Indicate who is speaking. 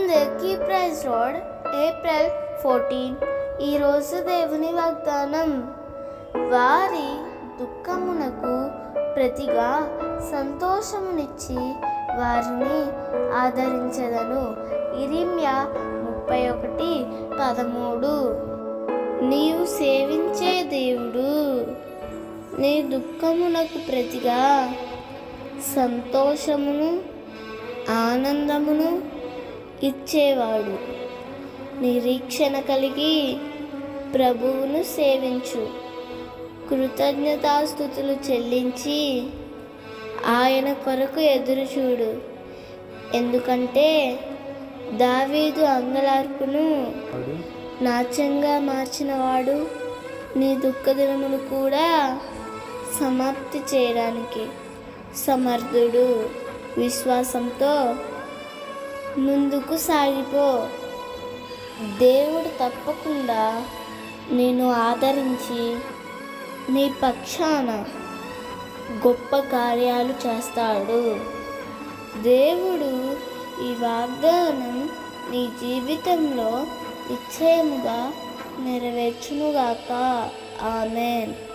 Speaker 1: and key prize road April fourteen ఈరోజు దేవుని వాగ్దానం వారి దుఃఖమునకు ప్రతిగా సంతోషమునిచ్చి వారిని ఆదరించదను ఇరిమ్యా ముప్పై ఒకటి పదమూడు నీవు సేవించే దేవుడు నీ దుఃఖమునకు ప్రతిగా సంతోషమును ఆనందమును ఇచ్చేవాడు నిరీక్షణ కలిగి ప్రభువును సేవించు కృతజ్ఞతాస్థుతులు చెల్లించి ఆయన కొరకు ఎదురుచూడు ఎందుకంటే దావీదు అంగలార్పును నాట్యంగా మార్చినవాడు నీ దుఃఖదినమును కూడా సమాప్తి చేయడానికి సమర్థుడు విశ్వాసంతో ముందుకు సాగిపో దేవుడు తప్పకుండా నేను ఆదరించి నీ పక్షాన గొప్ప కార్యాలు చేస్తాడు దేవుడు ఈ వాగ్దానం నీ జీవితంలో నిశ్చయముగా నెరవేర్చునుగాక ఆమెన్